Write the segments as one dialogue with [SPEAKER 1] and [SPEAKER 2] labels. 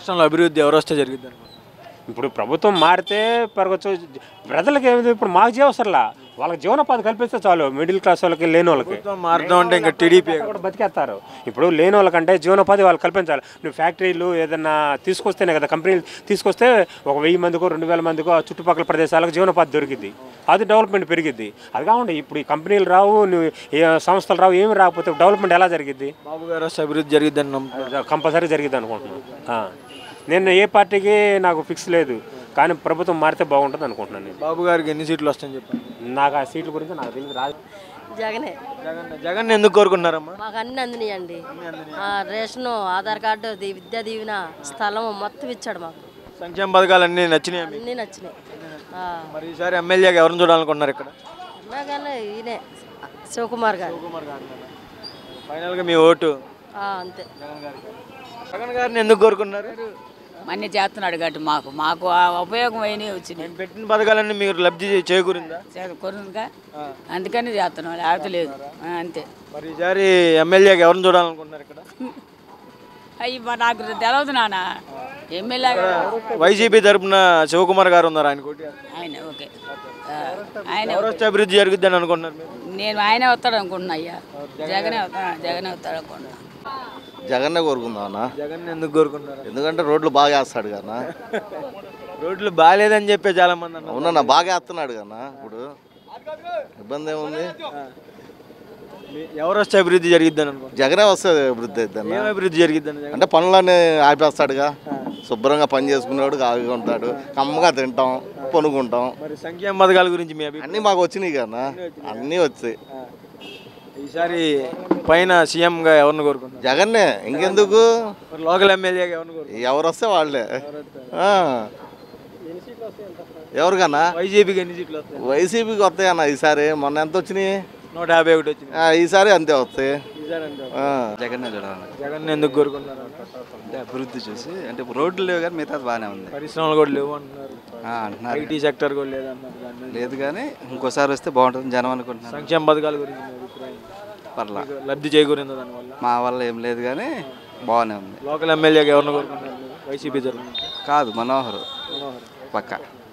[SPEAKER 1] రాష్ట్రంలో అభివృద్ధి ఎవరు వస్తే జరిగింది అనుకుంటున్నారు
[SPEAKER 2] ఇప్పుడు ప్రభుత్వం మారితే పెరగచ్చు ప్రజలకి ఏమిటి ఇప్పుడు మాకు జీవసరలా వాళ్ళకి జీవనోపాధి కల్పిస్తే చాలు మిడిల్ క్లాస్ వాళ్ళకి లేని వాళ్ళకి
[SPEAKER 1] ప్రభుత్వం మారడం అంటే ఇంకా టీడీపీ
[SPEAKER 2] కూడా బతికేస్తారు ఇప్పుడు లేని వాళ్ళకంటే జీవనోపాధి వాళ్ళు కల్పించాలి నువ్వు ఫ్యాక్టరీలు ఏదన్నా తీసుకొస్తేనే కదా కంపెనీలు తీసుకొస్తే ఒక వెయ్యి మందికో రెండు వేల మందికో ఆ చుట్టుపక్కల ప్రదేశాలకు జీవనోపాధి దొరికింది అది డెవలప్మెంట్ పెరిగిద్ది అది కాకుండా ఇప్పుడు ఈ కంపెనీలు రావు నువ్వు ఏ సంస్థలు రావు ఏమి రాకపోతే డెవలప్మెంట్ ఎలా జరిగిద్ది
[SPEAKER 1] బాబు గారు వస్తే అభివృద్ధి జరిగిద్దని నమ్ముతున్నారు
[SPEAKER 2] కంపల్సరీ జరిగిద్ది అనుకుంటున్నాను ఆ. నేను ఏ పార్టీకి నాకు ఫిక్స్ లేదు కానీ ప్రభుత్వం మారితే బాగుంటుంది అనుకుంటున్నాను నేను
[SPEAKER 1] బాబు గారికి ఎన్ని సీట్లు వస్తాయని చెప్పండి
[SPEAKER 2] నాకు ఆ సీట్ల గురించి నాకు తెలియదు రాజు
[SPEAKER 3] జగనే
[SPEAKER 1] జగన్ జగన్ ఎందుకు కోరుకున్నారమ్మా
[SPEAKER 3] మాకు అన్ని అందినాయండి ఆ, రేషను ఆధార్ కార్డు ది- విద్యా దీవెన స్థలం మొత్తం ఇచ్చాడు మాకు
[SPEAKER 1] సంక్షేమ పథకాలు అన్నీ నచ్చినాయి మీకు
[SPEAKER 3] అన్నీ నచ్చినాయి ఆ,
[SPEAKER 1] మరి ఈసారి ఎమ్మెల్యేగా ఎవరిని చూడాలనుకుంటున్నారు ఇక్కడ
[SPEAKER 3] అలాగనే ఈయనే శివకుమార్ గారు
[SPEAKER 1] ఫైనల్గా మీ ఓటు
[SPEAKER 3] ఆ, అంతే
[SPEAKER 1] జగన్ గారిని ఎందుకు కోరుకున్నారు
[SPEAKER 4] మన్ని చేస్తున్నాడు కాబట్టి మాకు మాకు ఆ ఉపయోగం అయినవి వచ్చినాయి
[SPEAKER 1] నేను పెట్టిన పథకాలన్నీ మీరు లబ్ధి చే- చేకూరిందా
[SPEAKER 4] కొరుగా అందుకని చేస్తున్నాం లేకపోతే లేదు ఆ, అంతే
[SPEAKER 1] మరి ఈసారి ఎమ్మెల్యేగా ఎవరిని చూడాలనుకుంటున్నారు ఇక్కడ
[SPEAKER 4] అయ్యి మరి నాకు తెలవదు నాన్న ఎమ్మెల్యే
[SPEAKER 1] వైసీపీ తరపున శివకుమార్ గారు ఉన్నారు ఆయన కోటి
[SPEAKER 4] ఆయన ఓకే ఆ, ఆయన
[SPEAKER 1] ఎవరు వస్తే అభివృద్ధి జరుగుద్దని అనుకుంటున్నారు మీరు
[SPEAKER 4] నేను ఆయనే వస్తాడు అనుకుంటున్నా అయ్యా జగనే వస్తా జగనే వస్తాడు అనుకుంటున్నా
[SPEAKER 5] జగన్నే కోరుకుందాం అన్న
[SPEAKER 1] జగన్ ఎందుకు కోరుకున్నారు
[SPEAKER 5] ఎందుకంటే రోడ్లు బాగా వేస్తాడు కన్నా
[SPEAKER 1] రోడ్లు బాగాలేదని చెప్పే చాలా మంది అన్నారు
[SPEAKER 5] అవునన్నా బాగా వేస్తున్నాడు కన్నా ఇప్పుడు ఇబ్బంది ఏముంది
[SPEAKER 1] మీ- ఎవరు వస్తే అభివృద్ధి జరిగిద్దని అనుకుంటున్నారు
[SPEAKER 5] జగనే వస్తుంది అభివృద్ధి అయిద్దన్న
[SPEAKER 1] ఏం అభివృద్ధి జరిగిద్దని జగన్
[SPEAKER 5] అంటే పనులన్నీ ఆపేస్తాడుగా శుభ్రంగా పని చేసుకునేవాడు ఆగి ఉంటాడు కమ్మగా తింటాం పనుకుంటాం
[SPEAKER 1] మరి సంక్షేమ పథకాల గురించి మీ అభిప్రాయం
[SPEAKER 5] అన్నీ మాకు వచ్చినాయి కన్నా అన్నీ వచ్చాయి
[SPEAKER 1] ఈసారి పైన సీఎంగా ఎవరిని కోరుకుంటున్నారు
[SPEAKER 5] జగన్నే ఇంకెందుకు
[SPEAKER 1] మరి లోకల్ ఎమ్మెల్యేగా ఎవరిని కోరుకుంటున్నారు
[SPEAKER 5] ఎవరు వస్తే వాళ్ళే ఆ. ఎవరికన్నా
[SPEAKER 1] వైసీపీకి ఎన్ని సీట్లు వస్తాయి
[SPEAKER 5] వైసీపీకి వస్తాయన్న ఈసారి మొన్న ఎంత వచ్చినాయి
[SPEAKER 1] నూట యాభై ఒకటి వచ్చింది
[SPEAKER 5] ఆ, ఈసారి అంతే వస్తాయి
[SPEAKER 1] ఈసారి అంతే
[SPEAKER 5] ఆ.
[SPEAKER 6] జగన్నే చూడాలి
[SPEAKER 1] జగన్ ఎందుకు కోరుకున్నారు
[SPEAKER 6] అంటే అభివృద్ధి చూసి అంటే రోడ్లు లేవు కానీ మిగతాది బాగానే ఉంది
[SPEAKER 1] పరిశ్రమలు కూడా లేవు అంటున్నారు
[SPEAKER 6] ఆ, అంటున్నారు
[SPEAKER 1] ఐటీ సెక్టర్ కూడా లేదన్నారు దాని మీద.
[SPEAKER 6] లేదు కానీ ఇంకోసారి వస్తే బాగుంటుంది జనం అనుకుంటున్నారు
[SPEAKER 1] సంక్షేమ పథకాల గురించి మీ అభిప్రాయం
[SPEAKER 6] పర్లా
[SPEAKER 1] మీకు లబ్ధి చేకూరింది దానివల్ల
[SPEAKER 6] మా వల్ల ఏం లేదు కానీ బాగానే ఉంది
[SPEAKER 1] లోకల్ ఎమ్మెల్యేగా ఎవరిని కోరుకుంటున్నారు మీరు? వైసీపీ తరఫున
[SPEAKER 6] కాదు మనోహర్ పక్క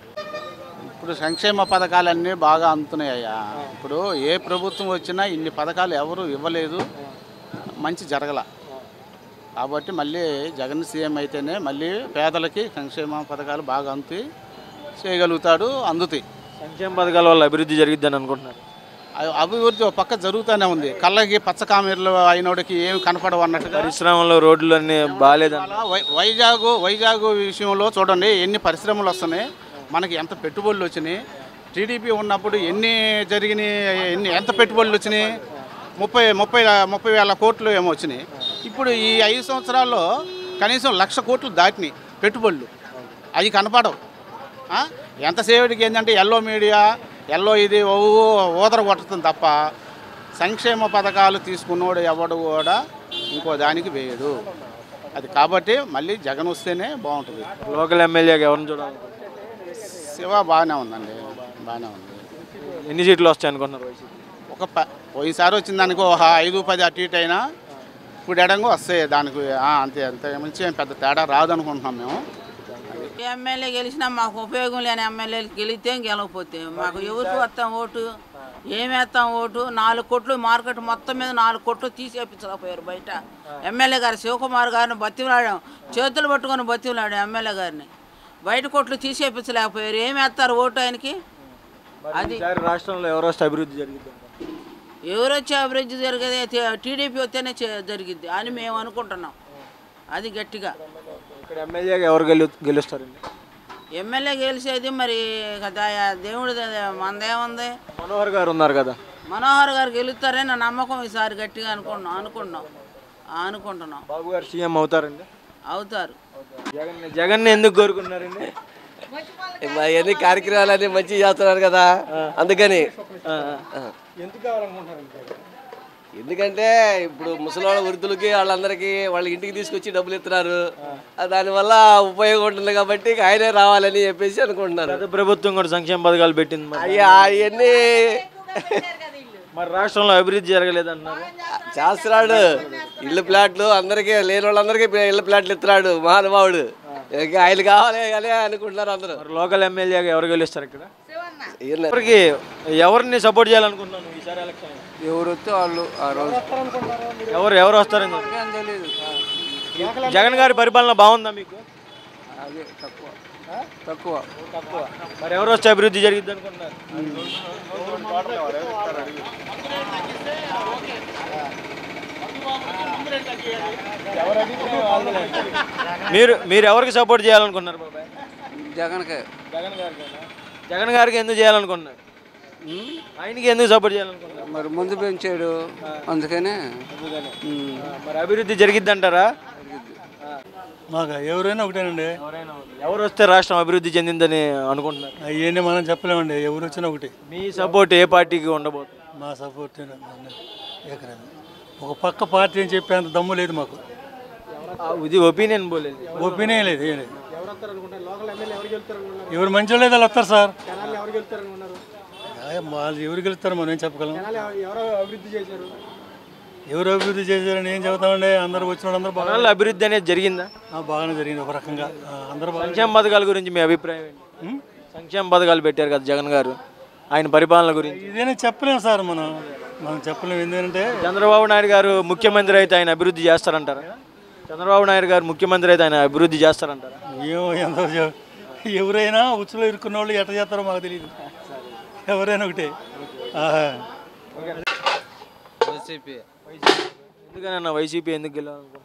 [SPEAKER 7] ఇప్పుడు సంక్షేమ పథకాలన్నీ బాగా అందుతున్నాయి అయ్యా ఇప్పుడు ఏ ప్రభుత్వం వచ్చినా ఇన్ని పథకాలు ఎవరు ఇవ్వలేదు మంచి జరగల కాబట్టి మళ్ళీ జగన్ సీఎం అయితేనే మళ్ళీ పేదలకి సంక్షేమ పథకాలు బాగా అందుతాయి చేయగలుగుతాడు అందుతాయి
[SPEAKER 1] సంక్షేమ పథకాల వల్ల అభివృద్ధి జరిగిద్దని అనుకుంటున్నారు
[SPEAKER 7] అవి- అభివృద్ధి ఒక పక్క జరుగుతూనే ఉంది కళ్ళకి పచ్చ కామెర్లు అయినోడికి ఏమి కనపడవు అన్నట్టుగా
[SPEAKER 1] పరిశ్రమలో రోడ్లు అన్నీ బాగాలేదని
[SPEAKER 7] ఇవాళ వై- వైజాగ్ వైజాగ్ విషయంలో చూడండి ఎన్ని పరిశ్రమలు వస్తున్నాయి మనకి ఎంత పెట్టుబడులు వచ్చినాయి టీడీపీ ఉన్నప్పుడు ఎన్ని జరిగినాయి ఎన్ని ఎంత పెట్టుబడులు వచ్చినాయి ముప్పై ముప్పై ముప్పై వేల కోట్లు ఏమో వచ్చినాయి ఇప్పుడు ఈ ఐదు సంవత్సరాల్లో కనీసం లక్ష కోట్లు దాటినాయి పెట్టుబడులు అవి కనపడవు ఆ? ఎంతసేపటికి ఏంటంటే ఎల్లో మీడియా ఎల్లో ఇది ఓ ఊదర కొట్టుతుంది తప్ప సంక్షేమ పథకాలు తీసుకున్నోడు ఎవడు కూడా ఇంకో దానికి వేయడు అది కాబట్టి మళ్ళీ జగన్ వస్తేనే బాగుంటుంది
[SPEAKER 1] లోకల్ ఎమ్మెల్యేగా ఎవరిని చూడాలనుకుంటున్నారు
[SPEAKER 7] శివ బాగానే ఉందండి బాగానే ఉంది
[SPEAKER 1] ఎన్ని సీట్లు వస్తాయి అనుకుంటున్నారు వైసీపీ
[SPEAKER 7] ఒక ప పోయినసారి వచ్చిన దానికి ఒక ఐదు పది అటు ఇటు అయినా ఇప్పుడు ఎడంగా వస్తాయి దానికి ఆ, అంతే అంతే మంచి ఏం పెద్ద తేడా రాదనుకుంటున్నాం మేము
[SPEAKER 4] ఎమ్మెల్యే గెలిచినా మాకు ఉపయోగం లేని ఎమ్మెల్యేలు గెలిస్తే గెలవకపోతే మాకు ఎవరికి వస్తాం ఓటు ఏమి వేస్తాం ఓటు నాలుగు కోట్లు మార్కెట్ మొత్తం మీద నాలుగు కోట్లు తీసేపించలేకపోయారు బయట ఎమ్మెల్యే గారు శివకుమార్ గారిని బతిమలాడాం చేతులు పట్టుకొని బతిమలాడాం ఎమ్మెల్యే గారిని బయట కోట్లు తీసేపించలేకపోయారు ఏమి వేస్తారు ఓటు ఆయనకి
[SPEAKER 1] మరి ఈసారి రాష్ట్రంలో ఎవరు వస్తే అభివృద్ధి జరిగిద్ది
[SPEAKER 4] ఎవరు వచ్చే అభివృద్ధి జరిగేది టీడీపీ వస్తేనే చే- జరిగిద్ది అని మేము అనుకుంటున్నాం అది గట్టిగా
[SPEAKER 1] ఇక్కడ ఎమ్మెల్యేగా ఎవరు గెలు గెలుస్తారండి
[SPEAKER 4] ఎమ్మెల్యే గెలిచేది మరి కదా దేవుడి మనదేముంది
[SPEAKER 1] మనోహర్ గారు ఉన్నారు కదా
[SPEAKER 4] మనోహర్ గారు గెలుస్తారని నా నమ్మకం ఈసారి గట్టిగా అనుకున్నాం అనుకున్నాం అనుకుంటున్నాం
[SPEAKER 1] బాబు గారు సీఎం అవుతారండి
[SPEAKER 4] అవుతారు
[SPEAKER 1] జగన్ జగన్ ఎందుకు కోరుకున్నారండి
[SPEAKER 8] అవన్నీ కార్యక్రమాలన్నీ మంచిగా చేస్తున్నారు కదా అందుకని ఎందుకంటే ఇప్పుడు ముసలివాళ్ళ వృద్ధులకి వాళ్ళందరికీ వాళ్ళ ఇంటికి తీసుకొచ్చి డబ్బులు ఇస్తున్నారు ఆ దానివల్ల ఉపయోగం ఉంటుంది కాబట్టి ఇక ఆయనే రావాలని చెప్పేసి అనుకుంటున్నారు
[SPEAKER 1] గత ప్రభుత్వం కూడా సంక్షేమ పథకాలు పెట్టింది మరి
[SPEAKER 8] అయ్యా అవన్నీ
[SPEAKER 1] మరి రాష్ట్రంలో అభివృద్ధి జరగలేదన్నారు
[SPEAKER 8] చేస్తున్నాడు ఇల్లు ప్లాట్లు అందరికీ లేని వాళ్ళందరికీ ఇల్లు ప్లాట్లు ఇస్తున్నాడు మహానుభావుడు ఇంకా ఆయన కావాలి అని అనుకుంటున్నారు అందరూ
[SPEAKER 1] మరి లోకల్ ఎమ్మెల్యేగా ఎవరు గెలుస్తారు ఇక్కడ
[SPEAKER 8] ఈయన
[SPEAKER 1] ఎవరికి ఎవరిని సపోర్ట్ చేయాలనుకుంటున్నాను ఈసారి ఎలక్షన్
[SPEAKER 9] ఎవరు వస్తే వాళ్ళు ఆ రోజు
[SPEAKER 1] ఎవరు ఎవరు వస్తారని చెప్పి?
[SPEAKER 9] ఏం తెలియదు
[SPEAKER 1] జగన్ గారి పరిపాలన బాగుందా మీకు
[SPEAKER 9] అదే తక్కువ తక్కువ
[SPEAKER 1] తక్కువ మరి ఎవరు వస్తే అభివృద్ధి జరిగిద్ది అనుకుంటున్నారు మీరు మీరు ఎవరికి సపోర్ట్ చేయాలనుకున్నారు బాబాయ్
[SPEAKER 9] జగన్కే
[SPEAKER 1] జగన్ గారికి జగన్ గారికి ఎందుకు చేయాలనుకున్నారు ఆయనకి ఎందుకు సపోర్ట్ చేయాలనుకున్నారు
[SPEAKER 9] మరి ముందు పెంచాడు అందుకనే ఉమ్.
[SPEAKER 1] మరి అభివృద్ధి జరిగిద్ది అంటారా
[SPEAKER 10] మాకు ఎవరైనా ఒకటేనండి
[SPEAKER 1] ఎవరు వస్తే రాష్ట్రం అభివృద్ధి చెందిందని అనుకుంటున్నారు
[SPEAKER 10] అవన్నీ మనం చెప్పలేమండి ఎవరు వచ్చినా ఒకటి
[SPEAKER 1] మీ సపోర్ట్ ఏ పార్టీకి ఉండబోతుంది
[SPEAKER 10] మా సపోర్ట్ ఎకరాలు ఒక పక్క పార్టీ అని చెప్పేంత దమ్ము లేదు మాకు
[SPEAKER 1] ఆ, ఇది ఒపీనియన్ పోలేదు
[SPEAKER 10] ఒపీనియన్ లేదు ఏం లేదు ఎవరు మంచి వాళ్ళు వాళ్ళు వస్తారు సార్ ఆయ్, వాళ్ళు ఎవరు గెలుస్తారు మనం ఏం చెప్పగలం ఎవరు అభివృద్ధి చేశారని ఏం చెబుతామండి అందరూ వచ్చిన వాళ్ళు అందరూ బాగా
[SPEAKER 1] కొనాలి అభివృద్ధి అనేది జరిగిందా
[SPEAKER 10] ఆ, బాగానే జరిగింది ఒక రకంగా ఆ, అందరూ బాగా
[SPEAKER 1] సంక్షేమ పథకాల గురించి మీ అభిప్రాయం ఏంటి సంక్షేమ పథకాలు పెట్టారు కదా జగన్ గారు ఆయన పరిపాలన గురించి
[SPEAKER 10] ఇదేనా చెప్పలేము సార్ మనం మనం చెప్పలేము ఏంటంటే
[SPEAKER 1] చంద్రబాబు నాయుడు గారు ముఖ్యమంత్రి అయితే ఆయన అభివృద్ధి చేస్తారంటారా చంద్రబాబు నాయుడు గారు ముఖ్యమంత్రి అయితే ఆయన అభివృద్ధి చేస్తారంటారా
[SPEAKER 10] ఏమో ఎంతో చె- ఎవరైనా ఉచ్చులో ఇరుక్కున్న వాళ్ళు ఎట్లా చేస్తారో మాకు తెలియదు ఎవరైనా ఒకటే ఆహా.
[SPEAKER 9] వైసీపీ
[SPEAKER 1] ఎందుకనన్నా వైసీపీ ఎందుకు గెలవాలనుకుంటున్నారు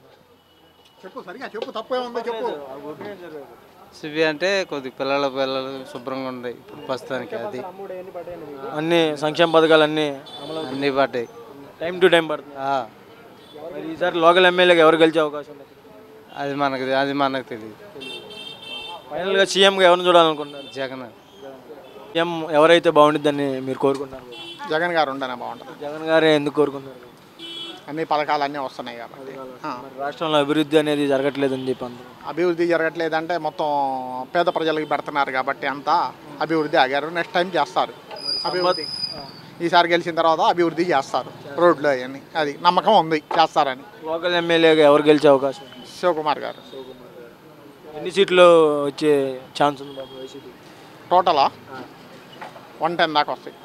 [SPEAKER 9] సిబి అంటే కొద్ది పిల్లల పిల్లలు శుభ్రంగా ఉన్నాయి ఇప్పుడు ప్రస్తుతానికి అది
[SPEAKER 1] అన్ని సంక్షేమ పథకాలు అన్ని అమలు
[SPEAKER 9] అన్నీ పడ్డాయి
[SPEAKER 1] టైం టు టైం పడుతుంది
[SPEAKER 9] ఆ,
[SPEAKER 1] మరి ఈసారి లోకల్ ఎమ్మెల్యేగా ఎవరు గెలిచే అవకాశం ఉంది
[SPEAKER 9] అది మనకు అది మనకు తెలియదు
[SPEAKER 1] ఫైనల్గా సీఎంగా ఎవరిని చూడాలనుకుంటున్నారు
[SPEAKER 9] జగన్
[SPEAKER 1] సీఎం ఎవరైతే బాగుండిద్దని మీరు కోరుకుంటున్నారు
[SPEAKER 7] జగన్ గారు ఉంటేనే బాగుంటుంది
[SPEAKER 1] జగన్ గారే ఎందుకు కోరుకుంటున్నారు
[SPEAKER 7] అన్ని పథకాలు అన్నీ వస్తున్నాయి కాబట్టి ఆ.
[SPEAKER 1] మరి రాష్ట్రంలో అభివృద్ధి అనేది జరగట్లేదని చెప్పి అందరూ
[SPEAKER 7] అభివృద్ధి జరగట్లేదంటే మొత్తం పేద ప్రజలకు పెడుతున్నారు కాబట్టి అంతా అభివృద్ధి ఆగారు నెక్స్ట్ టైం చేస్తారు అభివృద్ధి ఈసారి గెలిచిన తర్వాత అభివృద్ధి చేస్తారు రోడ్లు అవన్నీ అది నమ్మకం ఉంది చేస్తారని
[SPEAKER 1] లోకల్ ఎమ్మెల్యేగా ఎవరు గెలిచే అవకాశం ఉంది?
[SPEAKER 7] శివకుమార్ గారు
[SPEAKER 1] ఎన్ని సీట్లు వచ్చే ఛాన్స్ ఉంది బాబు వైసీపీ
[SPEAKER 7] టోటలా వన్ టెన్ దాకా వస్తాయి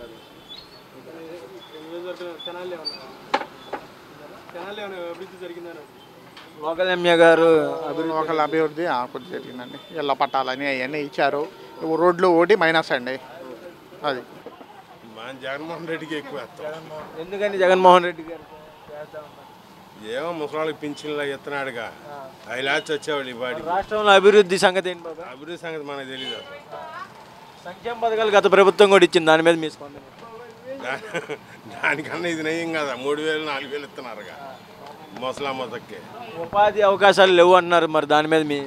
[SPEAKER 1] లోకల్ ఎమ్మెల్యే గారు అభివృద్ధి
[SPEAKER 7] ఒకళ్ళ అభివృద్ధి ఆ, కొద్దిగా జరిగిందండి ఇళ్ళ పట్టాలని అవన్నీ ఇచ్చారు ఇవి రోడ్లు ఒకటి మైనస్ అండి అది
[SPEAKER 11] జగన్మోహన్ రెడ్డికి ఎక్కువ
[SPEAKER 1] ఎందుకని జగన్మోహన్ రెడ్డి గారు
[SPEAKER 11] ఏమో ముసలాళ్ళకి పింఛన్లు ఇస్తున్నాడుగా అవి లాచి వచ్చేవాళ్ళు ఈ బాడీ
[SPEAKER 1] రాష్ట్రంలో అభివృద్ధి సంగతి ఏంటి బాబా
[SPEAKER 11] అభివృద్ధి సంగతి మనకు తెలియదు అసలు
[SPEAKER 1] సంక్షేమ పథకాలు గత ప్రభుత్వం కూడా ఇచ్చింది దాని మీద మీ స్పందన
[SPEAKER 11] దా- దానికన్నా ఇది నయం కదా మూడు వేలు నాలుగు వేలు ఇస్తున్నారుగా ముసలమ్మ తక్కే
[SPEAKER 1] ఉపాధి అవకాశాలు లేవు అంటున్నారు మరి దాని మీద మీ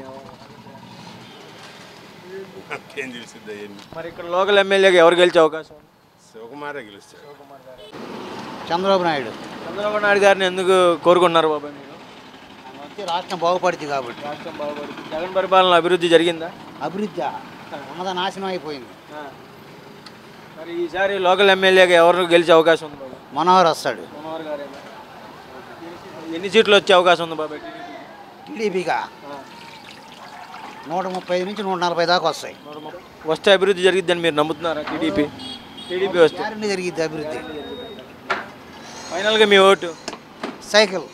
[SPEAKER 11] నాకేం తెలిసింది అవన్నీ
[SPEAKER 1] మరి ఇక్కడ లోకల్ ఎమ్మెల్యేగా ఎవరు గెలిచే అవకాశం ఉంది?
[SPEAKER 11] శివకుమారే గెలుస్తాడు
[SPEAKER 12] చంద్రబాబు నాయుడు
[SPEAKER 1] చంద్రబాబు నాయుడు గారిని ఎందుకు కోరుకున్నారు బాబా మీరు
[SPEAKER 12] వచ్చి రాష్ట్రం బాగుపడుతుంది కాబట్టి
[SPEAKER 1] రాష్ట్రం బాగుపడింది జగన్ పరిపాలన అభివృద్ధి జరిగిందా
[SPEAKER 12] అభివృద్ధి ఉన్నద నాశనం అయిపోయింది
[SPEAKER 1] మరి ఈసారి లోకల్ ఎమ్మెల్యేగా ఎవరు గెలిచే అవకాశం ఉంది బాబా
[SPEAKER 12] మనోహర్ వస్తాడు
[SPEAKER 1] మనోహర్ గారేనా? ఎన్ని సీట్లు వచ్చే అవకాశం ఉంది బాబా
[SPEAKER 12] టీడీపీగా నూట ముప్పై నుంచి నూట నలభై దాకా వస్తాయి
[SPEAKER 1] వస్తే అభివృద్ధి జరిగిద్దని మీరు నమ్ముతున్నారా టీడీపీ టీడీపీ వస్తే
[SPEAKER 12] గ్యారంటీ జరిగిద్ది అభివృద్ధి
[SPEAKER 1] ఫైనల్గా మీ ఓటు
[SPEAKER 12] సైకిల్